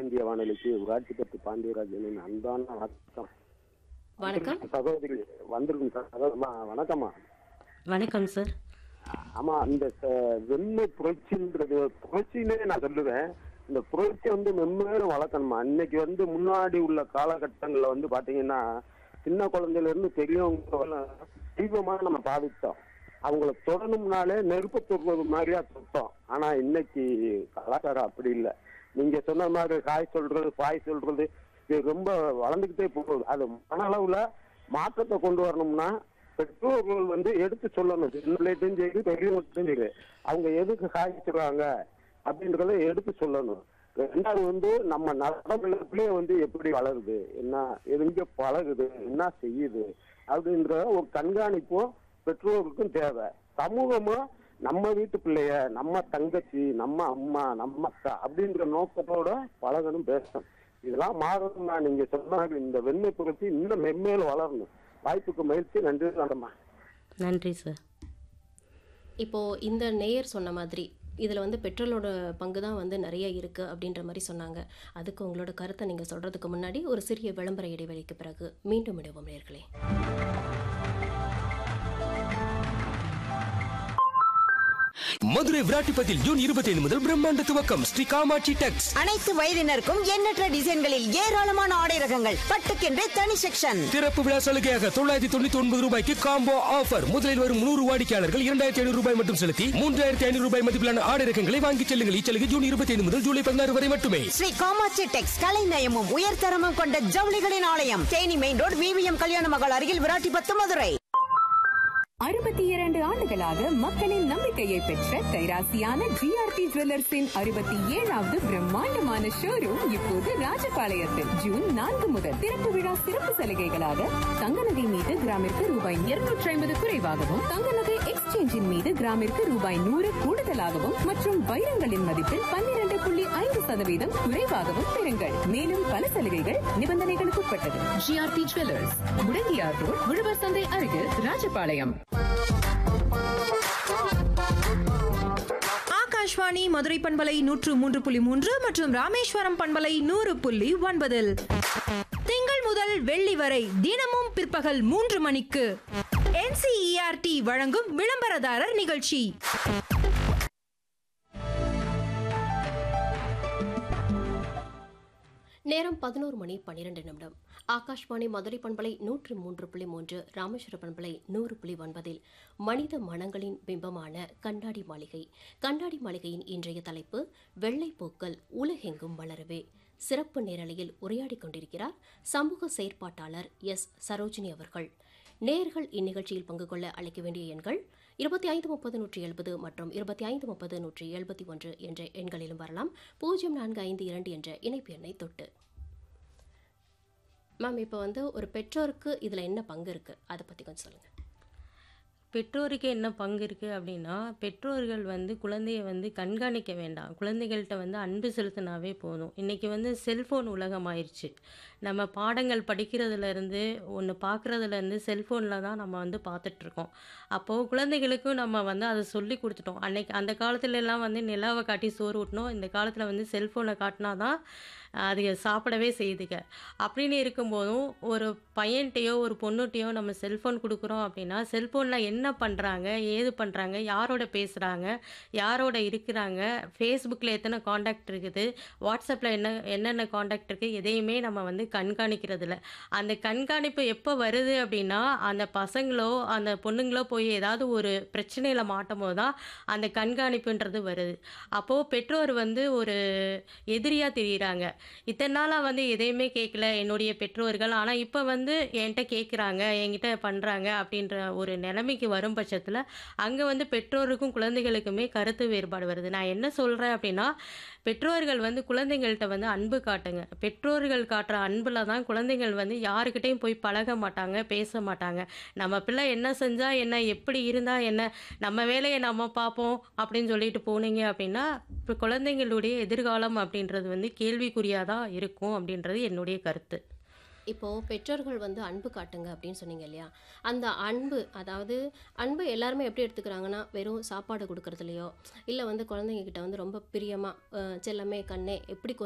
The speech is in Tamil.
இந்திய வானொலிக்கு விராட்சிபத்து பாண்டியராஜனின் அன்பான வணக்கம் வணக்கம் சகோதரி வந்திருக்கும் சகோதரமா வணக்கம்மா வணக்கம் சார் ஆமா இந்த ச- வெண்மை புரட்சின்றது புரட்சினே நான் சொல்லுவேன் இந்த புரட்சி வந்து மென்மேலும் வளர்க்கணுமா இன்னைக்கு வந்து முன்னாடி உள்ள காலகட்டங்கள்ல வந்து பாத்தீங்கன்னா சின்ன குழந்தையில இருந்து பெரியவங்க வரல தீவிரமா நம்ம பாதித்தோம் அவங்கள தொடணும்னாலே நெருப்பு தொடுவது மாதிரியா தொட்டோம் ஆனா இன்னைக்கு கலாச்சாரம் அப்படி இல்லை நீங்க சொன்ன மாதிரி காய் சொல்றது பாய் சொல்றது இது ரொம்ப வளர்ந்துகிட்டே போகுது அது மன அளவுல மாற்றத்தை கொண்டு வரணும்னா பெற்றோர்கள் வந்து எடுத்து சொல்லணும் சின்ன பிள்ளைட்டும் சரி பெரியவங்கள்ட்டும் சரி அவங்க எதுக்கு காய்ச்சுறாங்க அப்படின்றத எடுத்து சொல்லணும் ரெண்டாவது வந்து நம்ம நடப்பிள்ளை வந்து எப்படி வளருது என்ன எங்க பழகுது என்ன செய்யுது அப்படின்ற ஒரு கண்காணிப்பும் பெற்றோருக்கும் தேவை சமூகமும் நம்ம வீட்டு பிள்ளைய நம்ம தங்கச்சி நம்ம அம்மா நம்ம அக்கா அப்படின்ற நோக்கத்தோட பழகணும் பேசணும் இதெல்லாம் மாறணும்னா நீங்க சொன்ன மாதிரி இந்த வெண்மை புரட்சி இன்னும் மென்மேலும் வளரணும் வாய்ப்புக்கு மகிழ்ச்சி நன்றி வணக்கம்மா நன்றி சார் இப்போ இந்த நேயர் சொன்ன மாதிரி இதில் வந்து பெட்ரோலோட பங்கு தான் வந்து நிறைய இருக்குது அப்படின்ற மாதிரி சொன்னாங்க அதுக்கு உங்களோட கருத்தை நீங்கள் சொல்கிறதுக்கு முன்னாடி ஒரு சிறிய விளம்பர இடைவெளிக்கு பிறகு மீண்டும் இடுவோம் நேர்களே மதுரை விராட்டிப்பத்தில் ஜூன் இருபத்தி ஐந்து முதல் பிரம்மாண்ட துவக்கம் ஸ்ரீ காமாட்சி டெக்ஸ் அனைத்து வயதினருக்கும் எண்ணற்ற டிசைன்களில் ஏராளமான ஆடை ரகங்கள் பட்டுக்கென்றே தனி செக்ஷன் திறப்பு விழா சலுகையாக தொள்ளாயிரத்தி தொண்ணூத்தி ஒன்பது ரூபாய்க்கு காம்போ ஆஃபர் முதலில் வரும் நூறு வாடிக்கையாளர்கள் இரண்டாயிரத்தி ஐநூறு ரூபாய் மட்டும் செலுத்தி மூன்றாயிரத்தி ஐநூறு ரூபாய் மதிப்பிலான ஆடை ரகங்களை வாங்கிச் செல்லுங்கள் இச்சலுகை ஜூன் இருபத்தி ஐந்து முதல் ஜூலை பதினாறு வரை மட்டுமே ஸ்ரீ காமாட்சி டெக்ஸ் கலை நயமும் உயர்தரமும் கொண்ட ஜவுளிகளின் ஆலயம் தேனி மெயின் ரோடு விவிஎம் கல்யாண மகள் அருகில் விராட்டிபத்து மதுரை அறுபத்தி இரண்டு ஆண்டுகளாக மக்களின் நம்பிக்கையை பெற்ற கைராசியான ஜிஆர்டி ஜுவல்லர்ஸின் அறுபத்தி ஏழாவது பிரம்மாண்டமான ஷோரூம் இப்போது ராஜபாளையத்தில் ஜூன் நான்கு முதல் திறப்பு விழா சிறப்பு சலுகைகளாக தங்க நகை மீது கிராமிற்கு ரூபாய் இருநூற்றி ஐம்பது குறைவாகவும் தங்க நகை எக்ஸ்சேஞ்சின் மீது கிராமிற்கு ரூபாய் நூறு கூடுதலாகவும் மற்றும் வைரங்களின் மதிப்பில் பன்னிரண்டு புள்ளி ஐந்து சதவீதம் குறைவாகவும் பெறுங்கள் மேலும் பல சலுகைகள் நிபந்தனைகளுக்கு உட்பட்டது ஜிஆர்டி ஜுவல்லர்ஸ் முடங்கியார் ரோட் உழவர் சந்தை அருகில் ராஜபாளையம் ஆகாஷ்வாணி மதுரை பண்பலை நூற்று மூன்று புள்ளி மூன்று மற்றும் ராமேஸ்வரம் பண்பலை நூறு புள்ளி ஒன்பதில் திங்கள் முதல் வெள்ளி வரை தினமும் பிற்பகல் மூன்று மணிக்கு என்சிஇஆர்டி வழங்கும் விளம்பரதாரர் நிகழ்ச்சி நேரம் பதினோரு மணி பன்னிரெண்டு நிமிடம் ஆகாஷ்வாணி மதுரை பண்பலை நூற்று மூன்று புள்ளி மூன்று ராமேஸ்வர பண்பலை நூறு புள்ளி ஒன்பதில் மனித மனங்களின் பிம்பமான கண்ணாடி மாளிகை கண்ணாடி மாளிகையின் இன்றைய தலைப்பு வெள்ளைப்பூக்கள் உலகெங்கும் வளரவே சிறப்பு நேரலையில் உரையாடிக் கொண்டிருக்கிறார் சமூக செயற்பாட்டாளர் எஸ் சரோஜினி அவர்கள் நேர்கள் இந்நிகழ்ச்சியில் பங்கு கொள்ள அழைக்க வேண்டிய எண்கள் இருபத்தி ஐந்து முப்பது நூற்றி எழுபது மற்றும் இருபத்தி ஐந்து முப்பது நூற்றி எழுபத்தி ஒன்று என்ற எண்களிலும் வரலாம் பூஜ்ஜியம் நான்கு ஐந்து இரண்டு என்ற இணைப்பு எண்ணை தொட்டு மேம் இப்போ வந்து ஒரு பெற்றோருக்கு இதில் என்ன பங்கு இருக்குது அதை பற்றி கொஞ்சம் சொல்லுங்கள் பெற்றோருக்கு என்ன பங்கு இருக்குது அப்படின்னா பெற்றோர்கள் வந்து குழந்தைய வந்து கண்காணிக்க வேண்டாம் குழந்தைகள்கிட்ட வந்து அன்பு செலுத்தினாவே போதும் இன்றைக்கி வந்து செல்ஃபோன் உலகம் ஆயிடுச்சு நம்ம பாடங்கள் படிக்கிறதுலேருந்து ஒன்று பார்க்குறதுலேருந்து செல்ஃபோனில் தான் நம்ம வந்து பார்த்துட்ருக்கோம் அப்போது குழந்தைகளுக்கும் நம்ம வந்து அதை சொல்லி கொடுத்துட்டோம் அன்னைக்கு அந்த காலத்துல எல்லாம் வந்து நிலாவை காட்டி சோறு ஊட்டணும் இந்த காலத்தில் வந்து செல்ஃபோனை காட்டினா தான் அதுக சாப்பிடவே செய்துங்க அப்படின்னு இருக்கும்போதும் ஒரு பையன்கிட்டயோ ஒரு பொண்ணுகிட்டயோ நம்ம செல்ஃபோன் கொடுக்குறோம் அப்படின்னா செல்ஃபோனில் என்ன பண்ணுறாங்க ஏது பண்ணுறாங்க யாரோட பேசுகிறாங்க யாரோட இருக்கிறாங்க ஃபேஸ்புக்கில் எத்தனை காண்டாக்ட் இருக்குது வாட்ஸ்அப்பில் என்ன என்னென்ன காண்டாக்ட் இருக்குது எதையுமே நம்ம வந்து கண்காணிக்கிறது இல்ல அந்த கண்காணிப்பு எப்போ வருது அப்படின்னா அந்த பசங்களோ அந்த பொண்ணுங்களோ போய் ஏதாவது ஒரு பிரச்சனையில் மாட்டும் போது தான் அந்த கண்காணிப்புன்றது வருது அப்போது பெற்றோர் வந்து ஒரு எதிரியாக தெரியுறாங்க இத்தனை நாளாக வந்து எதையுமே கேட்கல என்னுடைய பெற்றோர்கள் ஆனால் இப்போ வந்து என்கிட்ட கேட்குறாங்க என்கிட்ட பண்ணுறாங்க அப்படின்ற ஒரு நிலைமைக்கு வரும் பட்சத்தில் அங்கே வந்து பெற்றோருக்கும் குழந்தைகளுக்குமே கருத்து வேறுபாடு வருது நான் என்ன சொல்கிறேன் அப்படின்னா பெற்றோர்கள் வந்து குழந்தைங்கள்ட்ட வந்து அன்பு காட்டுங்க பெற்றோர்கள் காட்டுற அன்பில் தான் குழந்தைகள் வந்து யாருக்கிட்டையும் போய் பழக மாட்டாங்க பேச மாட்டாங்க நம்ம பிள்ளை என்ன செஞ்சால் என்ன எப்படி இருந்தால் என்ன நம்ம வேலையை நம்ம பார்ப்போம் அப்படின்னு சொல்லிட்டு போனீங்க அப்படின்னா இப்போ குழந்தைங்களுடைய எதிர்காலம் அப்படின்றது வந்து கேள்விக்குறியாக தான் இருக்கும் அப்படின்றது என்னுடைய கருத்து இப்போது பெற்றோர்கள் வந்து அன்பு காட்டுங்க அப்படின்னு சொன்னீங்க இல்லையா அந்த அன்பு அதாவது அன்பு எல்லாருமே எப்படி எடுத்துக்கிறாங்கன்னா வெறும் சாப்பாடு கொடுக்கறதுலையோ இல்லை வந்து குழந்தைங்க கிட்ட வந்து ரொம்ப பிரியமாக செல்லமே கண்ணே எப்படி